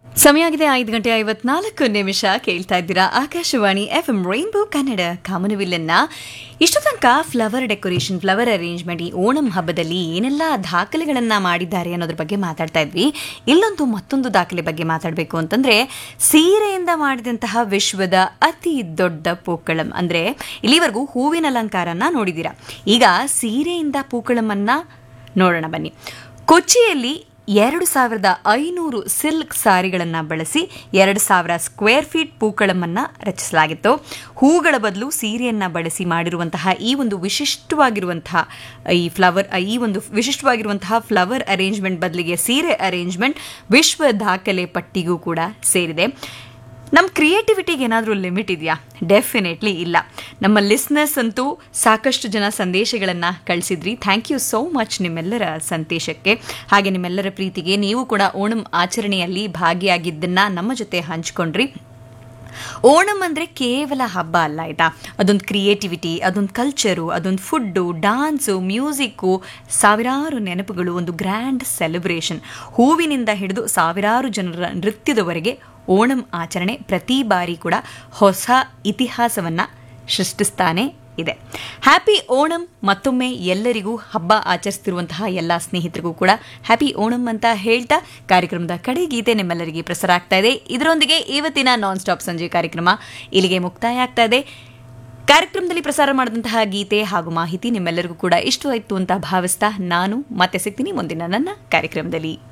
ಸಮಯ ಆಗಿದೆ ಐದು ಗಂಟೆ ಐವತ್ನಾಲ್ಕು ನಿಮಿಷ ಕೇಳ್ತಾ ಇದ್ದೀರಾ Akashvani F M rainbow Kannada ಕಾಮನವಿಲ್ಲನ್ನ ಇಷ್ಟು ತನಕ ಫ್ಲವರ್ ಡೆಕೋರೇಷನ್ ಫ್ಲವರ್ ಅರೇಂಜ್ಮೆಂಟ್ ಈ ಓಣಂ ಹಬ್ಬದಲ್ಲಿ ಏನೆಲ್ಲ ದಾಖಲೆಗಳನ್ನ ಮಾಡಿದ್ದಾರೆ ಅನ್ನೋದ್ರ ಬಗ್ಗೆ ಮಾತಾಡ್ತಾ ಇದ್ವಿ ಇಲ್ಲೊಂದು ಮತ್ತೊಂದು ದಾಖಲೆ ಬಗ್ಗೆ ಮಾತಾಡಬೇಕು ಅಂತಂದ್ರೆ ಸೀರೆಯಿಂದ ಮಾಡಿದಂತಹ ವಿಶ್ವದ ಅತಿ ದೊಡ್ಡ ಪೂಕಳಂ ಅಂದ್ರೆ ಇಲ್ಲಿವರೆಗೂ ಹೂವಿನ ಅಲಂಕಾರನ ನೋಡಿದ್ದೀರಾ ಈಗ ಸೀರೆಯಿಂದ ಪೂಕಳಮನ್ನ ನೋಡೋಣ ಬನ್ನಿ ಕೊಚ್ಚಿಯಲ್ಲಿ ಎರಡು ಸಾವಿರದ ಐನೂರು ಸಿಲ್ಕ್ ಸಾರಿಗಳನ್ನು ಬಳಸಿ ಎರಡು ಸಾವಿರ ಸ್ಕ್ವೇರ್ ಫೀಟ್ ಪೂಕಳಮನ್ನು ರಚಿಸಲಾಗಿತ್ತು ಹೂಗಳ ಬದಲು ಸೀರೆಯನ್ನು ಬಳಸಿ ಮಾಡಿರುವಂತಹ ಈ ಒಂದು ವಿಶಿಷ್ಟವಾಗಿರುವಂತಹ ಈ ಫ್ಲವರ್ ಈ ಒಂದು ವಿಶಿಷ್ಟವಾಗಿರುವಂತಹ ಫ್ಲವರ್ ಅರೇಂಜ್ಮೆಂಟ್ ಬದಲಿಗೆ ಸೀರೆ ಅರೇಂಜ್ಮೆಂಟ್ ವಿಶ್ವ ದಾಖಲೆ ಪಟ್ಟಿಗೂ ಕೂಡ ಸೇರಿದೆ ನಮ್ಮ ಕ್ರಿಯೇಟಿವಿಟಿಗೆ ಏನಾದರೂ ಲಿಮಿಟ್ ಇದೆಯಾ ಡೆಫಿನೆಟ್ಲಿ ಇಲ್ಲ ನಮ್ಮ ಲಿಸ್ನರ್ಸ್ ಅಂತೂ ಸಾಕಷ್ಟು ಜನ ಸಂದೇಶಗಳನ್ನು ಕಳಿಸಿದ್ರಿ ಥ್ಯಾಂಕ್ ಯು ಸೋ ಮಚ್ ನಿಮ್ಮೆಲ್ಲರ ಸಂದೇಶಕ್ಕೆ ಹಾಗೆ ನಿಮ್ಮೆಲ್ಲರ ಪ್ರೀತಿಗೆ ನೀವು ಕೂಡ ಓಣಂ ಆಚರಣೆಯಲ್ಲಿ ಭಾಗಿಯಾಗಿದ್ದನ್ನ ನಮ್ಮ ಜೊತೆ ಹಂಚ್ಕೊಂಡ್ರಿ ಓಣಂ ಅಂದರೆ ಕೇವಲ ಹಬ್ಬ ಅಲ್ಲ ಆಯ್ತಾ ಅದೊಂದು ಕ್ರಿಯೇಟಿವಿಟಿ ಅದೊಂದು ಕಲ್ಚರು ಅದೊಂದು ಫುಡ್ಡು ಡಾನ್ಸು ಮ್ಯೂಸಿಕ್ಕು ಸಾವಿರಾರು ನೆನಪುಗಳು ಒಂದು ಗ್ರ್ಯಾಂಡ್ ಸೆಲೆಬ್ರೇಷನ್ ಹೂವಿನಿಂದ ಹಿಡಿದು ಸಾವಿರಾರು ಜನರ ನೃತ್ಯದವರೆಗೆ ಓಣಂ ಆಚರಣೆ ಪ್ರತಿ ಬಾರಿ ಕೂಡ ಹೊಸ ಇತಿಹಾಸವನ್ನು ಸೃಷ್ಟಿಸ್ತಾನೆ ಇದೆ ಹ್ಯಾಪಿ ಓಣಂ ಮತ್ತೊಮ್ಮೆ ಎಲ್ಲರಿಗೂ ಹಬ್ಬ ಆಚರಿಸ್ತಿರುವಂತಹ ಎಲ್ಲ ಸ್ನೇಹಿತರಿಗೂ ಕೂಡ ಹ್ಯಾಪಿ ಓಣಂ ಅಂತ ಹೇಳ್ತಾ ಕಾರ್ಯಕ್ರಮದ ಕಡೆ ಗೀತೆ ನಿಮ್ಮೆಲ್ಲರಿಗೆ ಪ್ರಸಾರ ಆಗ್ತಾ ಇದೆ ಇದರೊಂದಿಗೆ ಇವತ್ತಿನ ನಾನ್ ಸ್ಟಾಪ್ ಸಂಜೆ ಕಾರ್ಯಕ್ರಮ ಇಲ್ಲಿಗೆ ಮುಕ್ತಾಯ ಆಗ್ತಾ ಇದೆ ಕಾರ್ಯಕ್ರಮದಲ್ಲಿ ಪ್ರಸಾರ ಮಾಡಿದಂತಹ ಗೀತೆ ಹಾಗೂ ಮಾಹಿತಿ ನಿಮ್ಮೆಲ್ಲರಿಗೂ ಕೂಡ ಇಷ್ಟವಾಯಿತು ಅಂತ ಭಾವಿಸ್ತಾ ನಾನು ಮತ್ತೆ ಸಿಗ್ತೀನಿ ಮುಂದಿನ ನನ್ನ ಕಾರ್ಯಕ್ರಮದಲ್ಲಿ